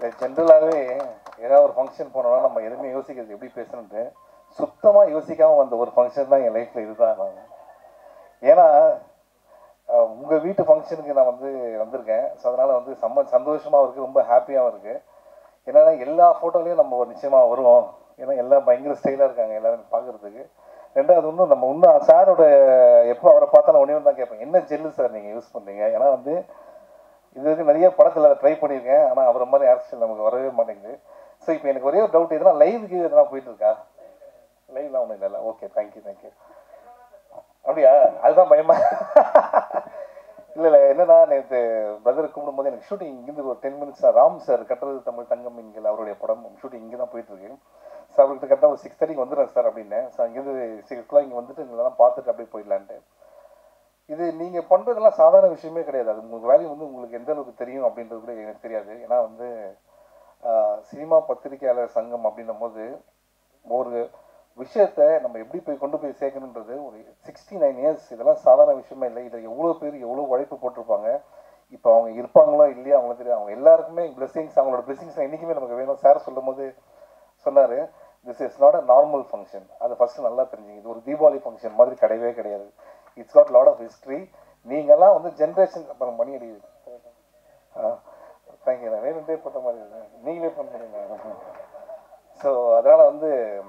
ஜென்ரலாகவே ஏதாவது ஒரு ஃபங்க்ஷன் போனோம்னா நம்ம எதுவுமே யோசிக்கிறது எப்படி பேசணுன்ட்டு சுத்தமாக யோசிக்காமல் வந்த ஒரு ஃபங்க்ஷன் தான் என் லைஃப்பில் இதுதான் நான் ஏன்னா அஹ், உங்க வீட்டு ஃபங்க்ஷனுக்கு நான் வந்து வந்திருக்கேன் ஸோ அதனால வந்து செம்ம சந்தோஷமாகவும் இருக்குது ரொம்ப ஹாப்பியாகவும் இருக்குது என்னன்னா எல்லா ஃபோட்டோலையும் நம்ம ஒரு நிச்சயமாக வருவோம் ஏன்னா எல்லாம் பயங்கர ஸ்டைலாக இருக்காங்க எல்லாரும் பார்க்குறதுக்கு ரெண்டாவது இன்னும் நம்ம இன்னும் சாரோட எப்போ அவரை பார்த்தா நான் ஒன்றே தான் கேட்பேன் என்ன ஜெல்லு சார் நீங்கள் யூஸ் பண்ணீங்க ஏன்னா வந்து இது வரைக்கும் நிறைய படத்தில் ட்ரை பண்ணியிருக்கேன் ஆனால் அவரை மாதிரி ஆக்ஷன் நமக்கு வரவே மாட்டேங்குது ஸோ இப்போ எனக்கு ஒரே ஒரு டவுட் எதுனா லைவுக்கு எதனா போயிட்டு இருக்கா லைவ்லாம் ஒன்றும் இல்லைல்ல ஓகே தேங்க்யூ தேங்க்யூ அப்படியா அதுதான் பயமா இல்லை இல்லை என்னன்னா நேற்று பிரதர் கூப்பிடும்போது எனக்கு ஷூட்டிங் இங்கேருந்து ஒரு டென் மினிட்ஸ் ராம் சார் கட்டுறது தமிழ் தங்கம் இங்கே அவருடைய படம் ஷூட்டிங் இங்கே தான் போயிட்டு இருக்கு ஸோ அவர்கிட்ட கரெக்டாக ஒரு சிக்ஸ் தேர்ட்டிக்கு வந்துடுறேன் சார் அப்படின்னேன் ஸோ அங்கேருந்து சிக்ஸ் ஓ இங்கே வந்துட்டு இதெல்லாம் பார்த்துட்டு அப்படியே போயிடலான்ட்டு இது நீங்கள் பண்ணுறதெல்லாம் சாதாரண விஷயமே கிடையாது அது உங்கள் வேல்யூ வந்து உங்களுக்கு எந்த அளவுக்கு தெரியும் அப்படின்றது கூட எனக்கு தெரியாது ஏன்னா வந்து ஆஹ், சினிமா பத்திரிகையாளர் சங்கம் அப்படின்னும் போது ஒரு விஷயத்த நம்ம எப்படி போய் கொண்டு போய் சேர்க்கணுன்றது ஒரு சிக்ஸ்டி நைன் இயர்ஸ் இதெல்லாம் சாதாரண விஷயமே இல்லை இதில் எவ்வளோ பேர் எவ்வளோ உழைப்பு போட்டிருப்பாங்க இப்போ அவங்க இருப்பாங்களோ இல்லையா அவங்களுக்கு தெரியும் அவங்க எல்லாருக்குமே பிளெஸிங்ஸ் அவங்களோட பிளெஸிங்ஸ் என்றைக்குமே நமக்கு வேணும் சார் சொல்லும் போது சொன்னார் this is not a normal function அது ஃபஸ்ட்டு நல்லா தெரிஞ்சுங்க இது ஒரு தீபாவளி ஃபங்க்ஷன் மாதிரி கிடையவே கிடையாது it's got lot of history நீங்கள்லாம் வந்து ஜென்ரேஷன் அப்புறம் மணி அடி தேங்க்யூ நான் வேணுட்டே போட்ட மாதிரி இருக்கு. நீங்களே பண்ணுறீங்க ஸோ அதனால் வந்து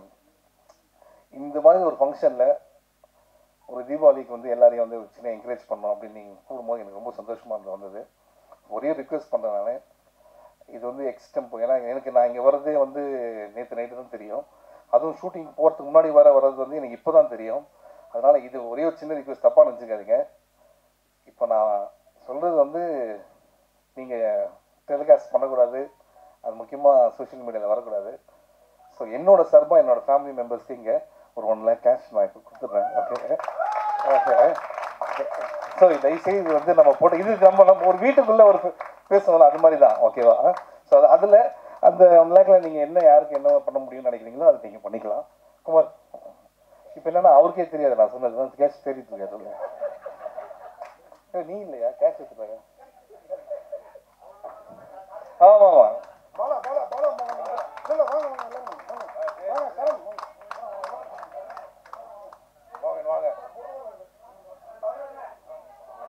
இந்த மாதிரி ஒரு ஃபங்க்ஷனில் ஒரு தீபாவளிக்கு வந்து எல்லாரையும் வந்து ஒரு சின்ன என்கரேஜ் பண்ணோம் அப்படின்னு நீங்கள் கூடும்போது எனக்கு ரொம்ப சந்தோஷமாக இருந்து வந்தது ஒரே ரிக்வெஸ்ட் பண்ணுறேன் நான் இது வந்து எக்ஸ்டெம்போ ஏன்னா எனக்கு நான் இங்கே வர்றதே வந்து நேற்று நைட்டு தான் தெரியும் அதுவும் ஷூட்டிங் போகிறதுக்கு முன்னாடி வர வர்றது வந்து எனக்கு இப்போ தான் தெரியும் அதனால் இது ஒரே ஒரு சின்ன ரிக்வெஸ்ட் தப்பாக நினச்சிக்காதீங்க இப்போ நான் சொல்கிறது வந்து நீங்கள் டெலிகாஸ்ட் பண்ணக்கூடாது அது முக்கியமாக சோஷியல் மீடியாவில் வரக்கூடாது ஸோ என்னோட சார்பாக என்னோட ஃபேமிலி மெம்பர்ஸ்க்கு இங்கே ஒரு ஒன் லேக் கேஷ் நான் இப்போ கொடுத்துட்றேன் ஓகே ஓகே ஸோ தயவுசெய்து இது வந்து நம்ம போட்டு இது நம்ம நம்ம ஒரு வீட்டுக்குள்ளே ஒரு பேசுவோம்ல அது மாதிரி தான் ஓகேவா ஸோ அது அதில் அந்த ஒன் லேக்கில் நீங்கள் என்ன யாருக்கு என்ன பண்ண முடியும்னு நினைக்கிறீங்களோ அதை நீங்கள் பண்ணிக்கலாம் குமார் இப்போ என்னன்னா அவருக்கே தெரியாது நான் சொன்னது தான் கேஷ் தெரியுது இல்லையா சொல்லுங்க ஏய், நீ இல்லையா கேஷ் எடுத்துப்பாங்க ஆமாம் ஆமாம்